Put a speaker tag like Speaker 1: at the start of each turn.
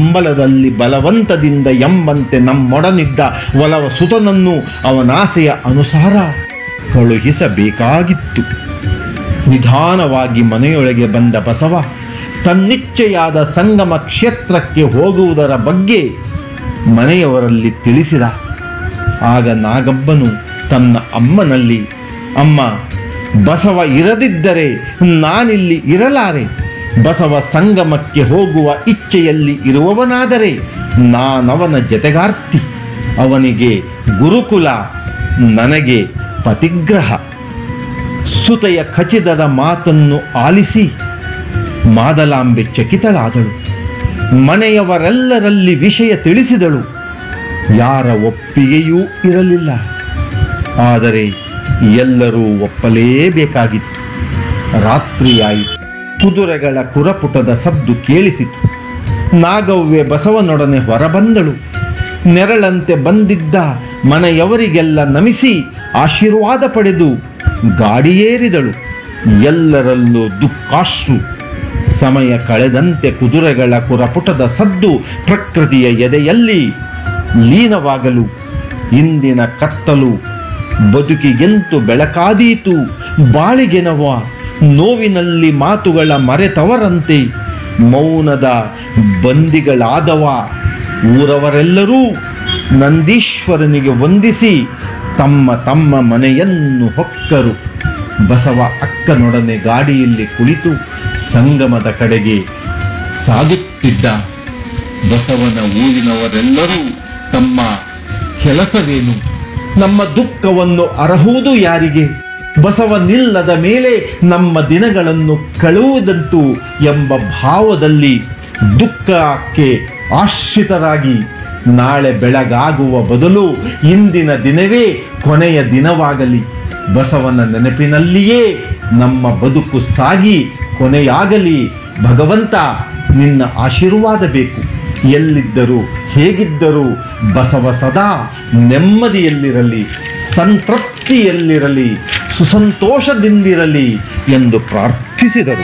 Speaker 1: ಅಂಬಲದಲ್ಲಿ ಬಲವಂತದಿಂದ ಎಂಬಂತೆ ನಮ್ಮೊಡನಿದ್ದ ಒಲವ ಸುತನನ್ನು ಅವನಾಸೆಯ ಅನುಸಾರ ಕಳುಹಿಸಬೇಕಾಗಿತ್ತು ನಿಧಾನವಾಗಿ ಮನೆಯೊಳಗೆ ಬಂದ ಬಸವ ತನ್ನಿಚ್ಛೆಯಾದ ಸಂಗಮ ಕ್ಷೇತ್ರಕ್ಕೆ ಹೋಗುವುದರ ಬಗ್ಗೆ ಮನೆಯವರಲ್ಲಿ ತಿಳಿಸಿದ ಆಗ ನಾಗಬ್ಬನು ತನ್ನ ಅಮ್ಮನಲ್ಲಿ ಅಮ್ಮ ಬಸವ ಇರದಿದ್ದರೆ ನಾನಿಲ್ಲಿ ಇರಲಾರೆ ಬಸವ ಸಂಗಮಕ್ಕೆ ಹೋಗುವ ಇಚ್ಛೆಯಲ್ಲಿ ಇರುವವನಾದರೆ ನಾನವನ ಜತೆಗಾರ್ತಿ ಅವನಿಗೆ ಗುರುಕುಲ ನನಗೆ ಪತಿಗ್ರಹ ಸುತೆಯ ಖಚಿತದ ಮಾತನ್ನು ಆಲಿಸಿ ಮಾದಲಾಂಬೆ ಚಕಿತಳಾದಳು ಮನೆಯವರೆಲ್ಲರಲ್ಲಿ ವಿಷಯ ತಿಳಿಸಿದಳು ಯಾರ ಒಪ್ಪಿಗೆಯೂ ಇರಲಿಲ್ಲ ಆದರೆ ಎಲ್ಲರೂ ಒಪ್ಪಲೇಬೇಕಾಗಿತ್ತು ರಾತ್ರಿಯಾಯಿತು ಕುದುರೆಗಳ ಕುರಪುಟದ ಸದ್ದು ಕೇಳಿಸಿತು ನಾಗವ್ವೆ ಬಸವನೊಡನೆ ಹೊರಬಂದಳು ನೆರಳಂತೆ ಬಂದಿದ್ದ ಮನೆಯವರಿಗೆಲ್ಲ ನಮಿಸಿ ಆಶೀರ್ವಾದ ಪಡೆದು ಗಾಡಿಯೇರಿದಳು ಎಲ್ಲರಲ್ಲೂ ದುಃಖಾಶ್ರು ಸಮಯ ಕಳೆದಂತೆ ಕುದುರೆಗಳ ಕುರಪುಟದ ಸದ್ದು ಪ್ರಕೃತಿಯ ಎದೆಯಲ್ಲಿ ಲೀನವಾಗಲು ಇಂದಿನ ಕತ್ತಲು ಬದುಕಿಗೆಂತು ಬೆಳಕಾದೀತು ಬಾಳಿಗೆನವ ನೋವಿನಲ್ಲಿ ಮಾತುಗಳ ಮರೆತವರಂತೆ ಮೌನದ ಬಂದಿಗಳಾದವ ಊರವರೆಲ್ಲರೂ ನಂದೀಶ್ವರನಿಗೆ ವಂದಿಸಿ ತಮ್ಮ ತಮ್ಮ ಮನೆಯನ್ನು ಹೊಕ್ಕರು ಬಸವ ಅಕ್ಕನೊಡನೆ ಗಾಡಿಯಲ್ಲಿ ಕುಳಿತು ಸಂಗಮದ ಕಡೆಗೆ ಸಾಗುತ್ತಿದ್ದ ಬಸವನ ಊರಿನವರೆಲ್ಲರೂ ತಮ್ಮ ಕೆಲಸವೇನು ನಮ್ಮ ದುಃಖವನ್ನು ಅರಹುವುದು ಯಾರಿಗೆ ಬಸವ ನಿಲ್ಲದ ಮೇಲೆ ನಮ್ಮ ದಿನಗಳನ್ನು ಕಳುವುದಂತು ಎಂಬ ಭಾವದಲ್ಲಿ ದುಃಖಕ್ಕೆ ಆಶ್ರಿತರಾಗಿ ನಾಳೆ ಬೆಳಗಾಗುವ ಬದಲು ಇಂದಿನ ದಿನವೇ ಕೊನೆಯ ದಿನವಾಗಲಿ ಬಸವನ ನೆನಪಿನಲ್ಲಿಯೇ ನಮ್ಮ ಬದುಕು ಸಾಗಿ ಕೊನೆಯಾಗಲಿ ಭಗವಂತ ನಿನ್ನ ಆಶೀರ್ವಾದ ಬೇಕು ಎಲ್ಲಿದ್ದರೂ ಹೇಗಿದ್ದರೂ ಬಸವ ಸದಾ ನೆಮ್ಮದಿಯಲ್ಲಿರಲಿ ಸಂತೃಪ್ತಿಯಲ್ಲಿರಲಿ ಸುಸಂತೋಷದಿಂದಿರಲಿ ಎಂದು ಪ್ರಾರ್ಥಿಸಿದರು